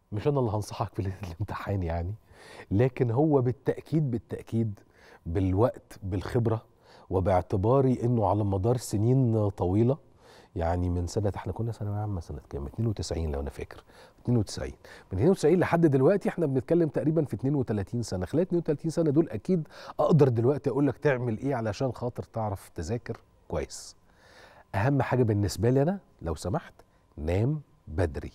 مش انا اللي هنصحك في ليله الامتحان يعني لكن هو بالتاكيد بالتاكيد بالوقت بالخبره وباعتباري انه على مدار سنين طويله يعني من سنه احنا كنا ثانويه عامه سنه كام 92 لو انا فاكر 92 من 92 لحد دلوقتي احنا بنتكلم تقريبا في 32 سنه خلال 32 سنه دول اكيد اقدر دلوقتي اقول لك تعمل ايه علشان خاطر تعرف تذاكر كويس اهم حاجه بالنسبه لي انا لو سمحت نام بدري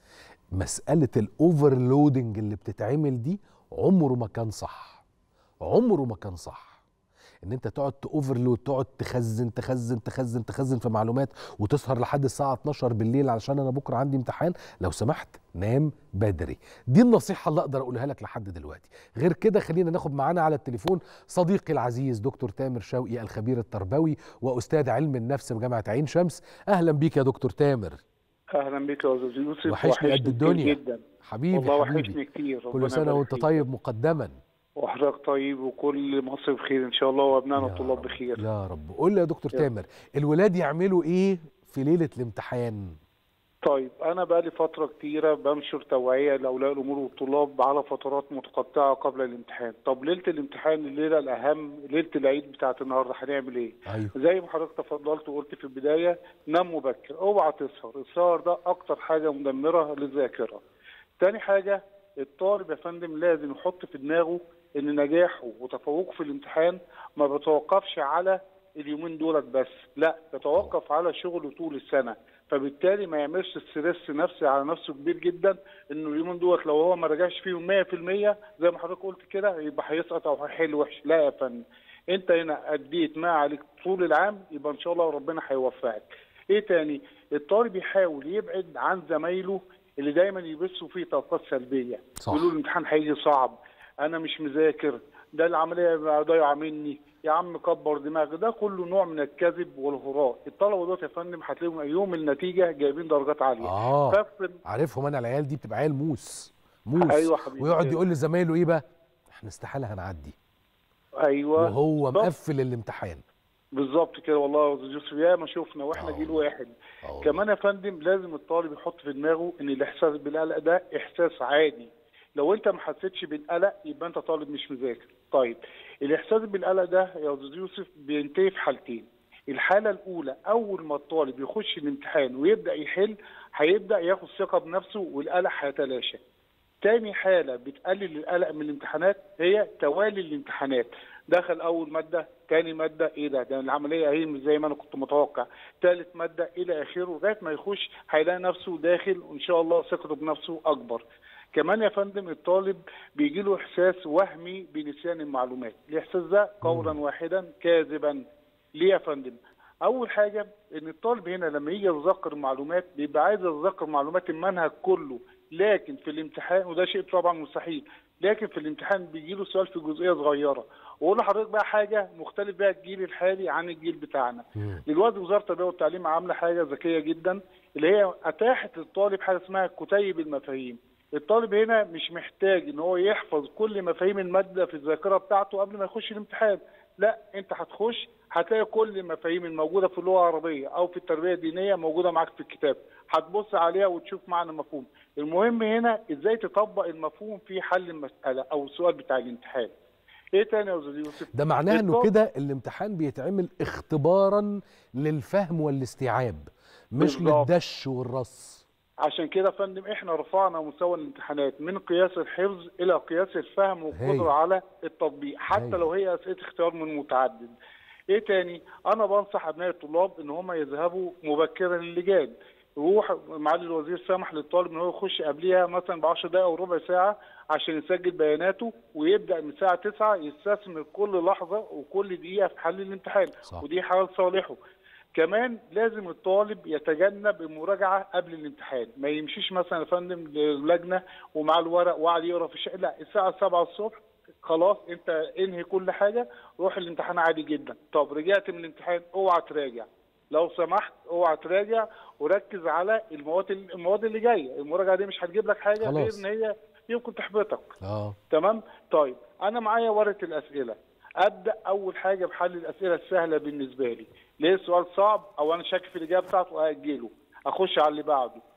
مساله الاوفرلودنج اللي بتتعمل دي عمره ما كان صح عمره ما كان صح ان انت تقعد تاوفرلود تقعد تخزن تخزن تخزن تخزن في معلومات وتسهر لحد الساعه 12 بالليل علشان انا بكره عندي امتحان لو سمحت نام بدري دي النصيحه اللي اقدر اقولها لك لحد دلوقتي غير كده خلينا ناخد معانا على التليفون صديقي العزيز دكتور تامر شوقي الخبير التربوي واستاذ علم النفس بجامعه عين شمس اهلا بيك يا دكتور تامر اهلا بيك يا استاذ يوسف وحشني قد الدنيا جدا حبيبي والله حبيبي وحشني كتير كل ربنا سنه يبارك وانت فيك. طيب مقدما وحضرتك طيب وكل مصر بخير ان شاء الله وابنائنا يا الطلاب رب، بخير يا رب قول لي يا دكتور يا. تامر الولاد يعملوا ايه في ليله الامتحان طيب انا بقى لي فتره كتيره بنشر توعيه لاولياء الامور والطلاب على فترات متقطعه قبل الامتحان طب ليله الامتحان الليله الاهم ليله العيد بتاعت النهارده هنعمل ايه ايوه زي ما حضرتك تفضلت وقلت في البدايه نام مبكر اوعى تسهر السهر ده اكتر حاجه مدمره للذاكره تاني حاجه الطالب يا فندم لازم يحط في دماغه ان نجاحه وتفوقه في الامتحان ما بيتوقفش على اليومين دولت بس لا بيتوقف على شغله طول السنه فبالتالي ما يعملش ستريس نفسي على نفسه كبير جدا انه اليومين دولت لو هو ما رجعش فيهم 100% زي ما حضرتك قلت كده يبقى هيسقط او هيحل وحش لا يا فندم انت هنا اديت ما عليك طول العام يبقى ان شاء الله ربنا هيوفقك ايه تاني الطالب يحاول يبعد عن زمايله اللي دايما يبثوا فيه طاقات سلبيه صح. يقولوا الامتحان هيجي صعب انا مش مذاكر ده العمليه ضايعه مني يا عم كبر دماغك ده كله نوع من الكذب والهراء الطلبه دول يا فندم هتلاقيهم يوم النتيجه جايبين درجات عاليه اه فافصل عارفهم انا العيال دي بتبقى عيال موس موس أيوة حبيبي. ويقعد يقول لزمايله ايه بقى احنا استحاله هنعدي ايوه وهو بالظبط. مقفل الامتحان بالظبط كده والله يا استاذ يوسف يا ما شفنا واحنا آه. جيل واحد آه. كمان يا فندم لازم الطالب يحط في دماغه ان الاحساس بالقلق ده احساس عادي لو انت ما حسيتش بالقلق يبقى انت طالب مش مذاكر طيب الاحساس بالقلق ده يا استاذ يوسف بينتهي في حالتين الحاله الاولى اول ما الطالب يخش الامتحان ويبدا يحل هيبدا ياخد ثقه بنفسه والقلق هيتلاشى تاني حالة بتقلل القلق من الامتحانات هي توالي الامتحانات دخل أول مادة تاني مادة إيه ده ده العملية أهي مش زي ما أنا كنت متوقع تالت مادة إلى آخره لغاية ما يخش هيلاقي نفسه داخل وإن شاء الله ثقته بنفسه أكبر كمان يا فندم الطالب بيجي له إحساس وهمي بنسيان المعلومات الإحساس ده قولا واحدا كاذبا ليه يا فندم اول حاجه ان الطالب هنا لما يجي يتذكر معلومات بيبقى عايز يتذكر معلومات المنهج كله لكن في الامتحان وده شيء طبعا مستحيل لكن في الامتحان بيجي له سؤال في جزئيه صغيره واقول لحضرتك بقى حاجه مختلف بقى الجيل الحالي عن الجيل بتاعنا مم. دلوقتي وزاره التربيه والتعليم عامله حاجه ذكيه جدا اللي هي اتاحت للطالب حاجه اسمها كتيب المفاهيم الطالب هنا مش محتاج ان هو يحفظ كل مفاهيم الماده في الذاكره بتاعته قبل ما يخش الامتحان لا انت هتخش هتلاقي كل المفاهيم الموجوده في اللغه العربيه او في التربيه الدينيه موجوده معاك في الكتاب هتبص عليها وتشوف معنى المفهوم المهم هنا ازاي تطبق المفهوم في حل المساله او السؤال بتاع الامتحان ايه تاني يا استاذ يوسف ده معناه انه بالظبط. كده الامتحان بيتعمل اختبارا للفهم والاستيعاب مش بالظبط. للدش والرص عشان كده يا فندم احنا رفعنا مستوى الامتحانات من قياس الحفظ الى قياس الفهم هايل. والقدره على التطبيق حتى هايل. لو هي اسئله اختيار من متعدد ايه تاني انا بنصح ابناء الطلاب ان هم يذهبوا مبكرا للجان يروح معالي الوزير سمح للطالب ان هو يخش قبليها مثلا ب 10 دقائق او ربع ساعه عشان يسجل بياناته ويبدا من الساعه 9 يستثمر كل لحظه وكل دقيقه في حل الامتحان صح. ودي حال صالحه كمان لازم الطالب يتجنب المراجعه قبل الامتحان ما يمشيش مثلا يا فندم للجنه ومع الورق وقعد يقرا في الشقه لا الساعه 7 الصبح خلاص انت انهي كل حاجه روح الامتحان عادي جدا طب رجعت من الامتحان اوعى تراجع لو سمحت اوعى تراجع وركز على المواد المواد اللي جايه المراجعه دي مش هتجيب لك حاجه غير خلاص. ان هي يمكن تحبطك اه تمام طيب انا معايا ورقه الاسئله ابدا اول حاجه بحل الاسئله السهله بالنسبه لي ليه السؤال صعب او انا شاك في الاجابه بتاعته ااجله اخش على اللي بعده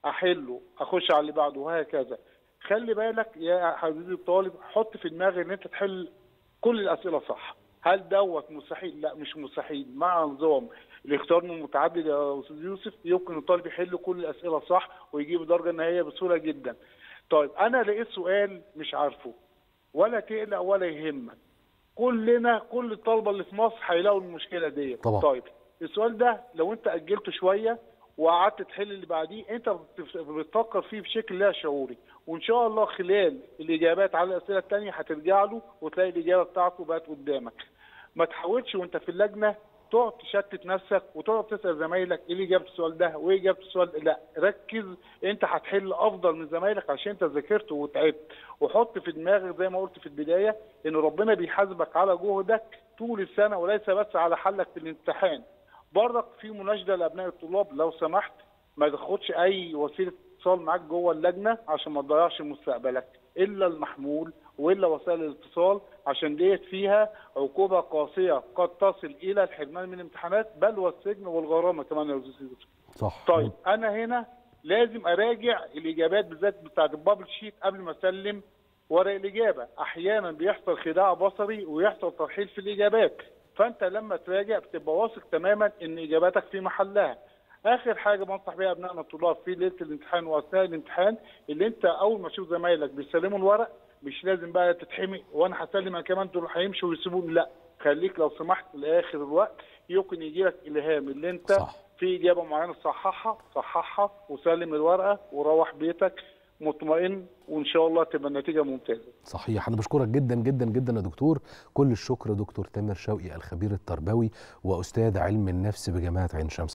احله اخش على اللي بعده وهكذا خلي بالك يا حبيبي الطالب حط في دماغك ان انت تحل كل الاسئله صح هل دوت مستحيل لا مش مستحيل مع نظام الاختيار من متعدد يا استاذ يوسف يمكن الطالب يحل كل الاسئله صح ويجيب درجه نهائيه بسهوله جدا طيب انا لقيت سؤال مش عارفه ولا تقلق ولا يهمك كلنا كل الطلبه اللي في مصر هيلاقوا المشكله دي طبعا. طيب السؤال ده لو انت اجلته شويه وقعدت تحل اللي بعديه انت بت- بتفكر فيه بشكل لا شعوري وان شاء الله خلال الاجابات على الاسئله الثانيه هترجع له وتلاقي الاجابه بتاعته بقت قدامك ما تحاولش وانت في اللجنه تقعد تشتت نفسك وتقعد تسال زمايلك ايه اللي اجابه السؤال ده وايه اجابه السؤال ده لا ركز انت هتحل افضل من زمايلك عشان انت ذاكرت وتعبت وحط في دماغك زي ما قلت في البدايه ان ربنا بيحاسبك على جهدك طول السنه وليس بس على حلك في الامتحان برضك في مناشده لابناء الطلاب لو سمحت ما تاخدش اي وسيله اتصال معاك جوه اللجنه عشان ما تضيعش مستقبلك الا المحمول والا وسائل الاتصال عشان ديت فيها عقوبه قاسيه قد تصل الى الحرمان من الامتحانات بل والسجن والغرامه كمان يا استاذ يوسف. صح طيب انا هنا لازم اراجع الاجابات بالذات بتاعت البابل شيت قبل ما اسلم ورق الاجابه احيانا بيحصل خداع بصري ويحصل ترحيل في الاجابات فانت لما تراجع بتبقى واثق تماما ان اجاباتك في محلها اخر حاجه بنصح بيها ابنائنا الطلاب في ليله الامتحان واثناء الامتحان اللي انت اول ما تشوف زمايلك بيسلموا الورق مش لازم بقى تتحمق وانا هسلم انا كمان دول هيمشوا ويسيبوني لا خليك لو سمحت لاخر الوقت يمكن يجي لك الهام اللي انت صح. في اجابه معينه صححها صححها وسلم الورقه وروح بيتك مطمئن وان شاء الله تبقى النتيجه ممتازه صحيح انا بشكرك جدا جدا جدا يا دكتور كل الشكر دكتور تامر شوقي الخبير التربوي واستاذ علم النفس بجامعه عين شمس